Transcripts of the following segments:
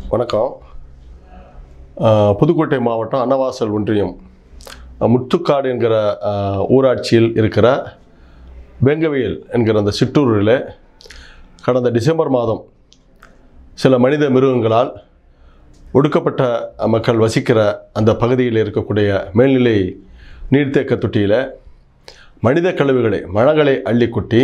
வணக்கம் அஹ், புதுக்கோட்டை மாவட்டம் அன்னவாசல் ஒன்றியம் அஹ், முத்துக்காடு என்கிற அஹ், ஊராட்சியில் இருக்கிற வெங்கவியல் என்கிற அந்த சிற்றூரில் கடந்த டிசம்பர் மாதம் சில மனித மிருகங்களால் ஒடுக்கப்பட்ட மக்கள் வசிக்கிற அந்த பகுதியில் இருக்கக்கூடிய மேல்நிலை நீர்த்தேக்க தொட்டியில் மனித கழிவுகளை மணங்களை அள்ளி கொட்டி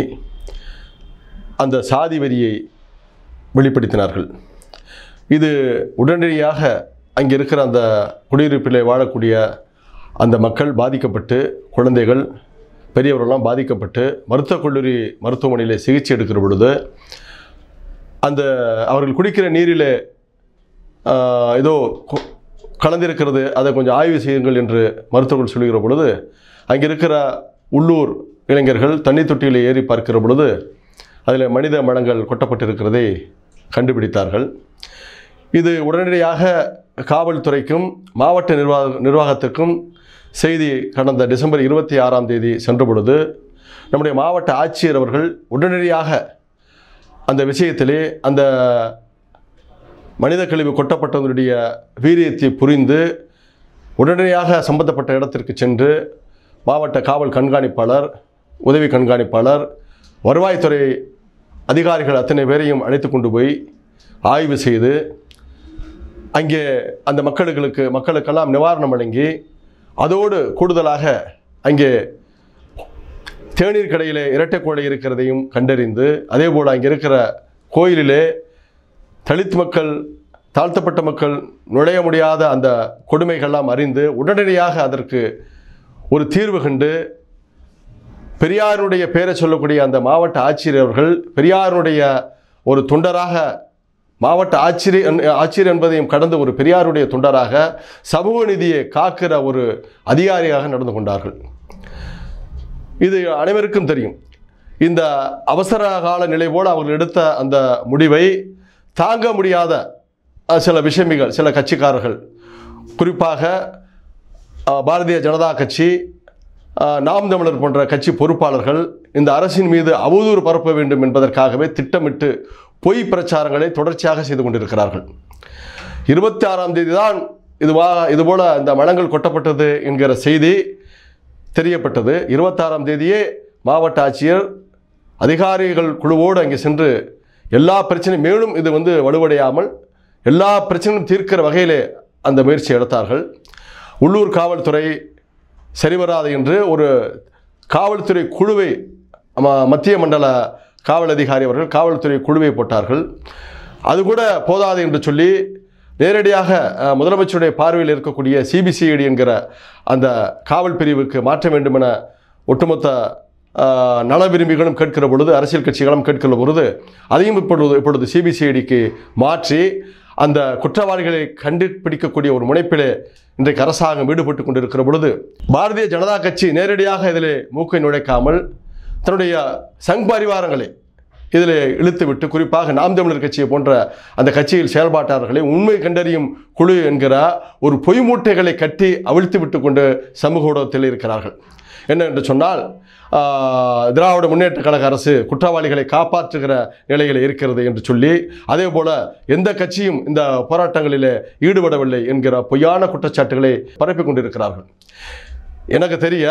அந்த சாதி வெறியை வெளிப்படுத்தினார்கள் இது உடனடியாக அங்கே இருக்கிற அந்த குடியிருப்பில் வாழக்கூடிய அந்த மக்கள் பாதிக்கப்பட்டு குழந்தைகள் பெரியவர்கள்லாம் பாதிக்கப்பட்டு மருத்துவக் கல்லூரி மருத்துவமனையில் சிகிச்சை எடுக்கிற பொழுது அந்த அவர்கள் குடிக்கிற நீரில் ஆஹ், ஏதோ கு- கலந்திருக்கிறது அதை கொஞ்சம் ஆய்வு செய்யுங்கள் என்று மருத்துவர்கள் சொல்லுகிற பொழுது அங்கே இருக்கிற உள்ளூர் இளைஞர்கள் தண்ணீர் தொட்டியில் ஏறி பார்க்கிற பொழுது அதில் மனித மலங்கள் கொட்டப்பட்டிருக்கிறதை கண்டுபிடித்தார்கள் இது உடனடியாக காவல்துறைக்கும் மாவட்ட நிர்வாக நிர்வாகத்திற்கும் செய்தி கடந்த டிசம்பர் இருபத்தி ஆறாம் தேதி சென்ற பொழுது நம்முடைய மாவட்ட ஆட்சியர் அவர்கள் உடனடியாக அந்த விஷயத்திலே அந்த மனித கழிவு கொட்டப்பட்டதனுடைய வீரியத்தை புரிந்து உடனடியாக சம்பந்தப்பட்ட இடத்திற்கு சென்று மாவட்ட காவல் கண்காணிப்பாளர் உதவி கண்காணிப்பாளர் வருவாய்த்துறை அதிகாரிகள் அத்தனை பேரையும் அழைத்து கொண்டு போய் ஆய்வு செய்து அங்கே அந்த மக்களுக்கு மக்களுக்கெல்லாம் நிவாரணம் வழங்கி அதோடு கூடுதலாக அங்கே தேநீர் கடையில் இரட்டை கோழை இருக்கிறதையும் கண்டறிந்து அதே போல் அங்கே இருக்கிற கோயிலிலே தலித் மக்கள் தாழ்த்தப்பட்ட மக்கள் நுழைய முடியாத அந்த கொடுமைகள்லாம் அறிந்து உடனடியாக அதற்கு ஒரு தீர்வு கண்டு பெரியாருடைய பேரை சொல்லக்கூடிய அந்த மாவட்ட ஆட்சியர் அவர்கள் பெரியாருடைய ஒரு தொண்டராக மாவட்ட ஆட்சியர் ஆட்சியர் என்பதையும் கடந்த ஒரு பெரியாருடைய தொண்டராக சமூக நீதியை காக்கிற ஒரு அதிகாரியாக நடந்து கொண்டார்கள் இது அனைவருக்கும் தெரியும் இந்த அவசர கால நிலை போல அவர்கள் எடுத்த அந்த முடிவை தாங்க முடியாத அஹ், சில விஷமிகள் சில கட்சிக்காரர்கள் குறிப்பாக அஹ், பாரதிய ஜனதா கட்சி அஹ், நாம் தமிழர் போன்ற கட்சி பொறுப்பாளர்கள் இந்த அரசின் மீது அவதூறு பரப்ப வேண்டும் என்பதற்காகவே திட்டமிட்டு பொய் பிரச்சாரங்களை தொடர்ச்சியாக செய்து கொண்டிருக்கிறார்கள் இருபத்தி ஆறாம் தேதி தான் இதுவா இதுபோல இந்த மலங்கள் கொட்டப்பட்டது என்கிற செய்தி தெரியப்பட்டது இருபத்தாறாம் தேதியே மாவட்ட ஆட்சியர் அதிகாரிகள் குழுவோடு அங்கே சென்று எல்லா பிரச்சனையும் மேலும் இது வந்து வலுவடையாமல் எல்லா பிரச்சனையும் தீர்க்கிற வகையிலே அந்த முயற்சி எடுத்தார்கள் உள்ளூர் காவல்துறை சரிவராது என்று ஒரு காவல்துறை குழுவை ம- மத்திய மண்டல காவல் அதிகாரி அவர்கள் காவல்துறை குழுவை போட்டார்கள் அது கூட போதாது என்று சொல்லி நேரடியாக அஹ், முதலமைச்சருடைய பார்வையில் இருக்கக்கூடிய சிபிசிஐடி என்கிற அந்த காவல் பிரிவுக்கு மாற்ற வேண்டும் என ஒட்டுமொத்த அஹ், நல விரும்பிகளும் கேட்கிற பொழுது அரசியல் கட்சிகளும் கேட்கிற பொழுது அதையும் இப்பொழுது இப்பொழுது சிபிசிஐடிக்கு மாற்றி அந்த குற்றவாளிகளை கண்டுபிடிக்கக்கூடிய ஒரு முனைப்பிலே இன்றைக்கு அரசாங்கம் ஈடுபட்டு கொண்டிருக்கிற பொழுது பாரதிய ஜனதா கட்சி நேரடியாக இதிலே மூக்கை நுழைக்காமல் தன்னுடைய சங் பரிவாரங்களை இதில் இழுத்துவிட்டு குறிப்பாக நாம் தமிழர் கட்சியை போன்ற அந்த கட்சியில் செயல்பாட்டாளர்களை உண்மை கண்டறியும் குழு என்கிற ஒரு பொய் மூட்டைகளை கட்டி அவிழ்த்து விட்டு கொண்டு சமூக ஊடகத்தில் இருக்கிறார்கள் என்ன என்று சொன்னால் ஆஹ், திராவிட முன்னேற்ற கழக அரசு குற்றவாளிகளை காப்பாற்றுகிற நிலையில் இருக்கிறது என்று சொல்லி அதே போல எந்த கட்சியும் இந்த போராட்டங்களிலே ஈடுபடவில்லை என்கிற பொய்யான குற்றச்சாட்டுகளை பரப்பிக் கொண்டிருக்கிறார்கள் எனக்கு தெரிய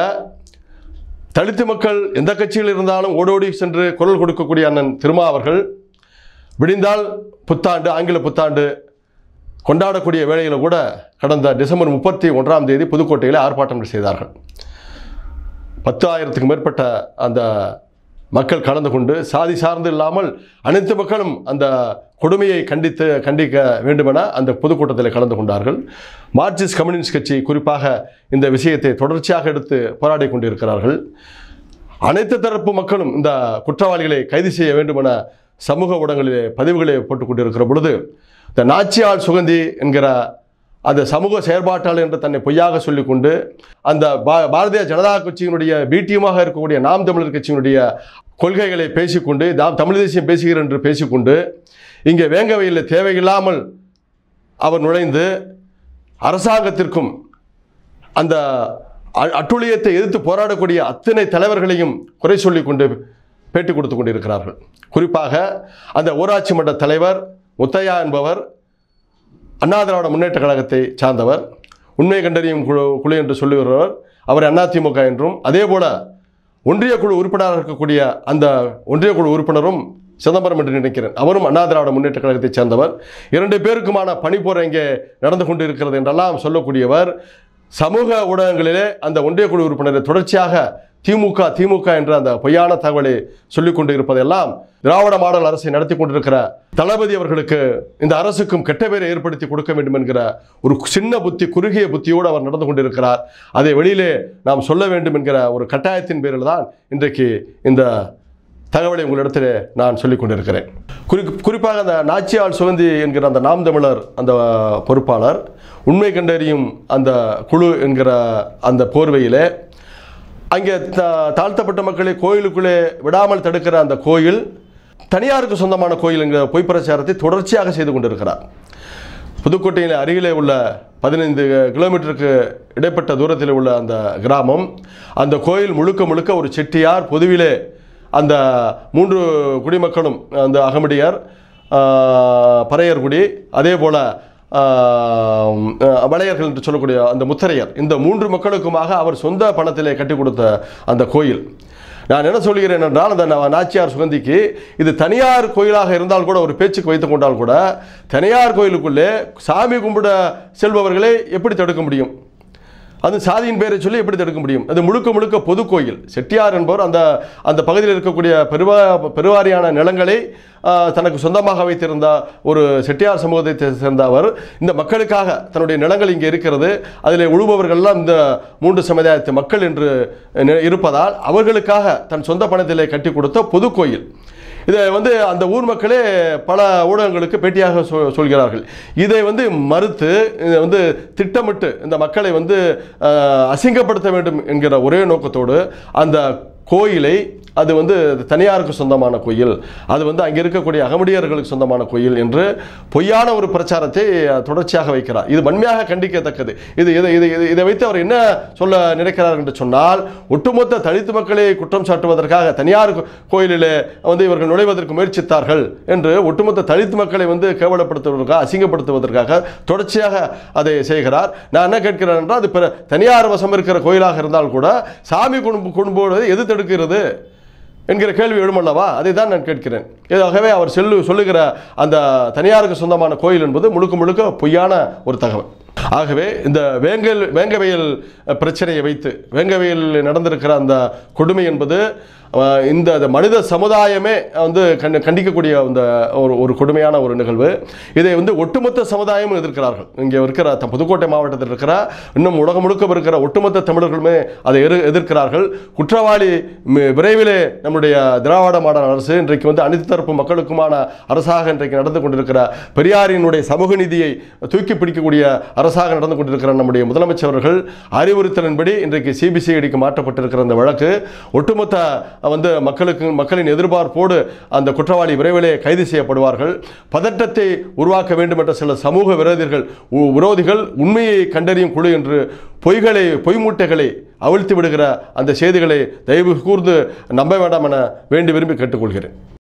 தலித்து மக்கள் எந்த கட்சியில் இருந்தாலும் ஓடோடி சென்று குரல் கொடுக்கக்கூடிய அண்ணன் திருமா அவர்கள் விடிந்தால் புத்தாண்டு ஆங்கில புத்தாண்டு கொண்டாடக்கூடிய வேளையில் கூட கடந்த டிசம்பர் முப்பத்தி ஒன்றாம் தேதி புதுக்கோட்டையில் ஆர்ப்பாட்டங்கள் செய்தார்கள் பத்தாயிரத்துக்கு மேற்பட்ட அந்த மக்கள் கலந்து கொண்டு சாதி சார்ந்து இல்லாமல் அனைத்து மக்களும் அந்த கொடுமையை கண்டித்து கண்டிக்க வேண்டுமென அந்த பொதுக்கூட்டத்தில் கலந்து கொண்டார்கள் மார்க்சிஸ்ட் கம்யூனிஸ்ட் கட்சி குறிப்பாக இந்த விஷயத்தை தொடர்ச்சியாக எடுத்து போராடி கொண்டிருக்கிறார்கள் அனைத்து தரப்பு மக்களும் இந்த குற்றவாளிகளை கைது செய்ய வேண்டுமென சமூக ஊடகங்களிலே பதிவுகளை போட்டுக் கொண்டிருக்கிற பொழுது இந்த நாச்சியாள் சுகந்தி என்கிற அந்த சமூக செயற்பாட்டாளர் என்று தன்னை பொய்யாக சொல்லிக்கொண்டு அந்த பா- பாரதிய ஜனதா கட்சியினுடைய பிடிஎமாக இருக்கக்கூடிய நாம் தமிழர் கட்சியினுடைய கொள்கைகளை பேசிக்கொண்டு நாம் தமிழ் தேசியம் பேசுகிறேன் என்று பேசிக்கொண்டு இங்கே வேங்கவையில் தேவையில்லாமல் அவர் நுழைந்து அரசாங்கத்திற்கும் அந்த அ- அட்டுழியத்தை எதிர்த்து போராடக்கூடிய அத்தனை தலைவர்களையும் குறை சொல்லிக் கொண்டு பேட்டி கொடுத்து கொண்டிருக்கிறார்கள் குறிப்பாக அந்த ஊராட்சி மன்ற தலைவர் முத்தையா என்பவர் அண்ணா திராவிட முன்னேற்ற கழகத்தை சார்ந்தவர் உண்மை கண்டறியும் குழு குழு என்று சொல்லி வருவர் அவர் அதிமுக என்றும் அதே போல ஒன்றிய குழு உறுப்பினராக இருக்கக்கூடிய அந்த ஒன்றிய குழு உறுப்பினரும் சிதம்பரம் என்று நினைக்கிறேன் அவரும் அண்ணா திராவிட முன்னேற்ற கழகத்தைச் சேர்ந்தவர் இரண்டு பேருக்குமான பணிப்போர் இங்கே நடந்து கொண்டு இருக்கிறது என்றெல்லாம் சொல்லக்கூடியவர் சமூக ஊடகங்களிலே அந்த ஒன்றிய குழு உறுப்பினரை தொடர்ச்சியாக திமுக திமுக என்ற அந்த பொய்யான தகவலை சொல்லிக் கொண்டு இருப்பதெல்லாம் திராவிட மாடல் அரசை நடத்தி கொண்டிருக்கிற தளபதி அவர்களுக்கு இந்த அரசுக்கும் கெட்ட பேரை ஏற்படுத்தி கொடுக்க வேண்டும் என்கிற ஒரு சின்ன புத்தி குறுகிய புத்தியோடு அவர் நடந்து கொண்டிருக்கிறார் அதை வெளியிலே நாம் சொல்ல வேண்டும் என்கிற ஒரு கட்டாயத்தின் பேரில் தான் இன்றைக்கு இந்த தகவலை உங்களிடத்தில் நான் சொல்லிக் கொண்டிருக்கிறேன் குறி குறிப்பாக அந்த நாச்சியால் சுகந்தி என்கிற அந்த நாம் தமிழர் அந்த பொறுப்பாளர் உண்மை கண்டறியும் அந்த குழு என்கிற அந்த போர்வையிலே அங்கே த தாழ்த்தப்பட்ட மக்களை கோயிலுக்குள்ளே விடாமல் தடுக்கிற அந்த கோயில் தனியாருக்கு சொந்தமான கோயில் என்கிற பொய் பிரச்சாரத்தை தொடர்ச்சியாக செய்து கொண்டிருக்கிறார் புதுக்கோட்டையில் அருகிலே உள்ள பதினைந்து கிலோமீட்டருக்கு இடைப்பட்ட தூரத்தில் உள்ள அந்த கிராமம் அந்த கோயில் முழுக்க முழுக்க ஒரு செட்டியார் பொதுவிலே அந்த மூன்று குடிமக்களும் அந்த அகமடியார் ஆஹ், பறையர்குடி அதே போல் வளையர்கள் என்று சொல்லக்கூடிய அந்த முத்தரையர் இந்த மூன்று மக்களுக்குமாக அவர் சொந்த பணத்திலே கட்டி கொடுத்த அந்த கோயில் நான் என்ன சொல்கிறேன் என்றால் அந்த நா- நாச்சியார் சுகந்திக்கு இது தனியார் கோயிலாக இருந்தால் கூட ஒரு பேச்சுக்கு வைத்துக் கொண்டால் கூட தனியார் கோயிலுக்குள்ளே சாமி கும்பிட செல்பவர்களை எப்படி தடுக்க முடியும் அது சாதியின் பெயரை சொல்லி எப்படி தடுக்க முடியும் அது முழுக்க முழுக்க பொது கோயில் செட்டியார் என்பவர் அந்த அந்த பகுதியில் இருக்கக்கூடிய பெருவா பெருவாரியான நிலங்களை ஆஹ், தனக்கு சொந்தமாக வைத்திருந்த ஒரு செட்டியார் சமூகத்தை சேர்ந்த அவர் இந்த மக்களுக்காக தன்னுடைய நிலங்கள் இங்கே இருக்கிறது அதில் உழுபவர்கள்லாம் இந்த மூன்று சமுதாயத்து மக்கள் என்று நி- இருப்பதால் அவர்களுக்காக தன் சொந்த பணத்திலே கட்டி கொடுத்த பொது கோயில் இதை வந்து அந்த ஊர் மக்களே பல ஊடகங்களுக்கு பேட்டியாக சொ- சொல்கிறார்கள் இதை வந்து மறுத்து இதை வந்து திட்டமிட்டு இந்த மக்களை வந்து அஹ், அசிங்கப்படுத்த வேண்டும் என்கிற ஒரே நோக்கத்தோடு அந்த கோயிலை அது வந்து தனியாருக்கு சொந்தமான கோயில் அது வந்து அங்கே இருக்கக்கூடிய அகமுடியர்களுக்கு சொந்தமான கோயில் என்று பொய்யான ஒரு பிரச்சாரத்தை அஹ், தொடர்ச்சியாக வைக்கிறார் இது வன்மையாக கண்டிக்கத்தக்கது இது இதை இதை இதை- இதை வைத்து அவர் என்ன சொல்ல நினைக்கிறார் என்று சொன்னால் ஒட்டுமொத்த தலித்து மக்களை குற்றம் சாட்டுவதற்காக தனியார் கோ- கோயிலிலே வந்து இவர்கள் நுழைவதற்கு முயற்சித்தார்கள் என்று ஒட்டுமொத்த தலித்து மக்களை வந்து கேவலப்படுத்துவதற்காக அசிங்கப்படுத்துவதற்காக தொடர்ச்சியாக அதை செய்கிறார் நான் என்ன கேட்கிறேன் என்றால் அது பிற தனியார் வசம் இருக்கிற கோயிலாக இருந்தால் கூட சாமி குடும்ப குடும்பம் எது தடுக்கிறது என்கிற கேள்வி எழுமல்லவா அதை தான் நான் கேட்கிறேன் ஆகவே அவர் சொல்லு சொல்லுகிற அந்த தனியாருக்கு சொந்தமான கோயில் என்பது முழுக்க முழுக்க பொய்யான ஒரு தகவல் ஆகவே இந்த வேங்கல் வேங்கவயல் பிரச்சனையை வைத்து வேங்கவயல் நடந்திருக்கிற அந்த கொடுமை என்பது அஹ், இந்த இந்த மனித சமுதாயமே வந்து கண் கண்டிக்கக்கூடிய அந்த ஒரு ஒரு கொடுமையான ஒரு நிகழ்வு இதை வந்து ஒட்டுமொத்த சமுதாயமும் எதிர்க்கிறார்கள் இங்கே இருக்கிற த- புதுக்கோட்டை மாவட்டத்தில் இருக்கிற இன்னும் உலகம் முழுக்க இருக்கிற ஒட்டுமொத்த தமிழர்களுமே அதை எதிர் எதிர்க்கிறார்கள் குற்றவாளி மி- விரைவிலே நம்முடைய திராவிட மாடல் அரசு இன்றைக்கு வந்து அனைத்து தரப்பு மக்களுக்குமான அரசாக இன்றைக்கு நடந்து கொண்டிருக்கிற பெரியாரினுடைய சமூக நீதியை தூக்கி பிடிக்கக்கூடிய அரசாக நடந்து கொண்டிருக்கிற நம்முடைய முதலமைச்சர் அவர்கள் அறிவுறுத்தலின்படி இன்றைக்கு சிபிசிஐடிக்கு மாற்றப்பட்டிருக்கிற அந்த வழக்கு ஒட்டுமொத்த வந்து மக்களுக்கு மக்களின் எதிர்பார்ப்போடு அந்த குற்றவாளி விரைவிலே கைது செய்யப்படுவார்கள் பதட்டத்தை உருவாக்க வேண்டும் என்ற சில சமூக விரோதிகள் உ- விரோதிகள் உண்மையை கண்டறியும் குழு என்று பொய்களை பொய் மூட்டைகளை அவிழ்த்து விடுகிற அந்த செய்திகளை தயவு கூர்ந்து நம்ப வேண்டாம் என வேண்டி விரும்பி கேட்டுக்கொள்கிறேன்